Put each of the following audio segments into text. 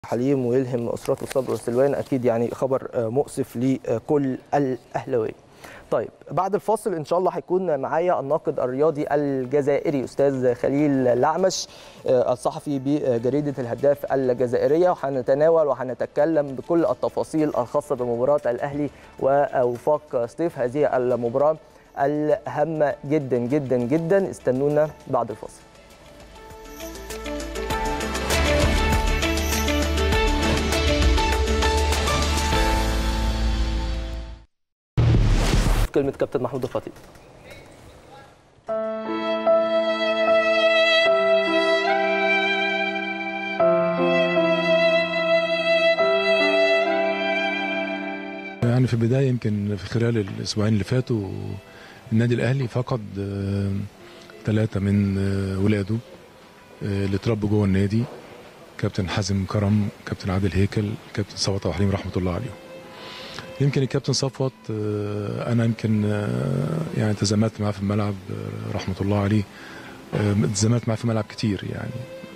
حليم ويلهم اسرته الصبر والسلوان اكيد يعني خبر مؤسف لكل الاهلاويه طيب بعد الفاصل ان شاء الله هيكون معايا الناقد الرياضي الجزائري استاذ خليل الأعمش الصحفي بجريده الهداف الجزائريه وهنتناول وهنتكلم بكل التفاصيل الخاصه بمباراه الاهلي ووفاق سطيف هذه المباراه الهامه جدا جدا جدا استنونا بعد الفاصل كلمه كابتن محمود الخطيب يعني في البدايه يمكن في خلال الاسبوعين اللي فاتوا النادي الاهلي فقد ثلاثه من ولاده اللي اتربوا جوه النادي كابتن حازم كرم كابتن عادل هيكل كابتن صفوت وحليم رحمه الله عليهم يمكن الكابتن صفوت انا يمكن يعني تزاملت معاه في الملعب رحمه الله عليه تزاملت معاه في الملعب كتير يعني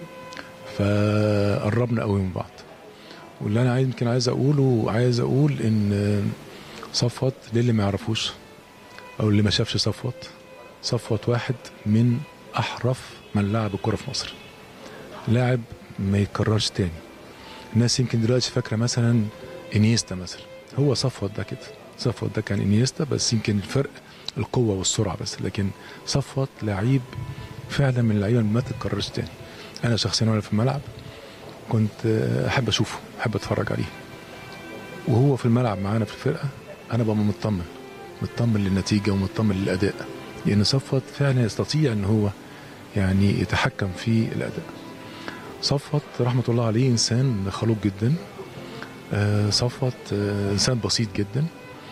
فقربنا قوي من بعض واللي انا يمكن عايز اقوله عايز اقول ان صفوت للي ما يعرفوش او اللي ما شافش صفوت صفوت واحد من احرف من لعب الكره في مصر لاعب ما يتكررش تاني الناس يمكن دلوقتي فاكره مثلا انيستا مثلا هو صفوت ده كده صفوت ده كان انيستا بس يمكن الفرق القوه والسرعه بس لكن صفوت لعيب فعلا من اللعيبه اللي ما تتكررش تاني انا شخصيا وانا في الملعب كنت احب اشوفه احب اتفرج عليه وهو في الملعب معانا في الفرقه انا ببقى مطمن مطمن للنتيجه ومطمن للاداء لان صفوت فعلا يستطيع ان هو يعني يتحكم في الاداء صفوت رحمه الله عليه انسان خلوق جدا صفوت انسان بسيط جدا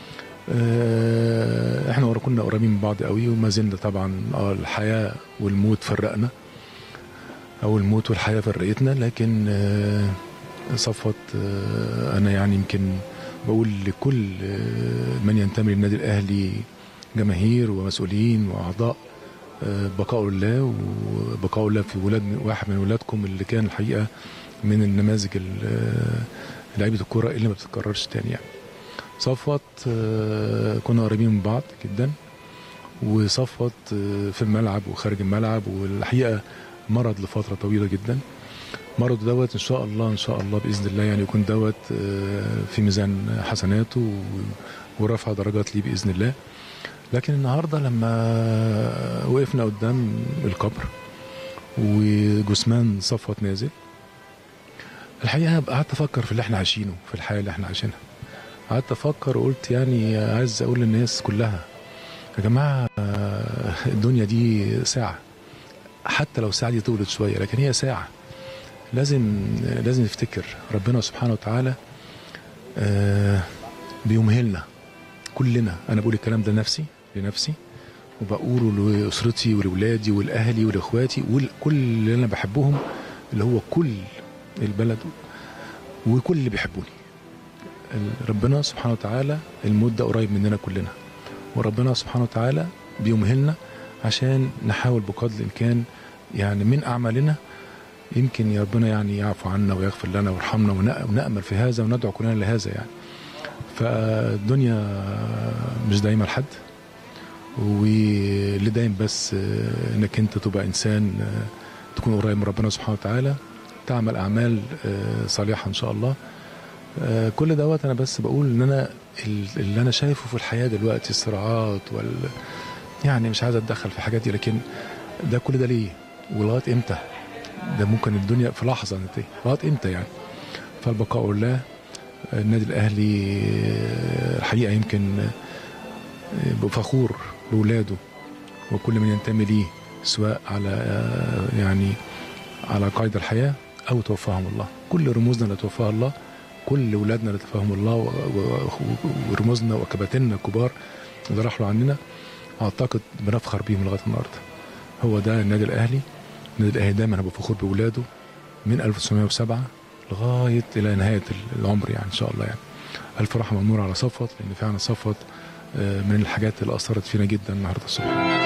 احنا كنا قريبين من بعض قوي وما زلنا طبعا الحياه والموت فرقنا او الموت والحياه فرقتنا لكن صفوت انا يعني يمكن بقول لكل من ينتمي للنادي الاهلي جماهير ومسؤولين واعضاء بقاء الله وبقاء الله في ولاد واحد من ولادكم اللي كان الحقيقه من النماذج لعيبه الكوره اللي ما بتتكررش تاني يعني صفوت كنا قريبين من بعض جدا وصفوت في الملعب وخارج الملعب والحقيقه مرض لفتره طويله جدا مرض دوت ان شاء الله ان شاء الله باذن الله يعني يكون دوت في ميزان حسناته ورفع درجات ليه باذن الله لكن النهارده لما وقفنا قدام القبر وجثمان صفوت نازل الحقيقه قعدت افكر في اللي احنا عايشينه في الحياه اللي احنا عايشينها قعدت افكر وقلت يعني عايز اقول للناس كلها يا جماعه الدنيا دي ساعه حتى لو الساعه دي طولت شويه لكن هي ساعه لازم لازم نفتكر ربنا سبحانه وتعالى بيمهلنا كلنا انا بقول الكلام ده لنفسي لنفسي وبقوله لاسرتي ولاولادي ولاهلي ولاخواتي وكل اللي انا بحبهم اللي هو كل البلد وكل اللي بيحبوني ربنا سبحانه وتعالى الموت ده قريب مننا كلنا وربنا سبحانه وتعالى بيمهلنا عشان نحاول بقدر الامكان يعني من اعمالنا يمكن يا ربنا يعني يعفو عنا ويغفر لنا ويرحمنا ونامل في هذا وندعو كلنا لهذا يعني فالدنيا مش دايما لحد واللي دايم بس انك انت تبقى انسان تكون قريب من ربنا سبحانه وتعالى تعمل اعمال صالحه ان شاء الله كل دوت انا بس بقول ان انا اللي انا شايفه في الحياه دلوقتي الصراعات وال يعني مش عايز اتدخل في حاجات دي لكن ده كل ده ليه ولغايه امتى ده ممكن الدنيا في لحظه ننتهي لغايه امتى يعني فالبقاء لله النادي الاهلي الحقيقه يمكن فخور باولاده وكل من ينتمي ليه سواء على يعني على قيد الحياه او توفاهم الله كل رموزنا اللي توفاها الله كل اولادنا اللي توفاهم الله ورموزنا وكباتننا الكبار اللي راحوا عننا اعتقد بنفخر بيهم لغايه النهارده هو ده النادي الاهلي النادي الاهلي دايما هيبقى فخور باولاده من 1907 لغايه الى نهايه العمر يعني ان شاء الله يعني الف رحمه ونور على صفوت لان فعلا صفوت من الحاجات اللي اثرت فينا جدا النهارده الصبح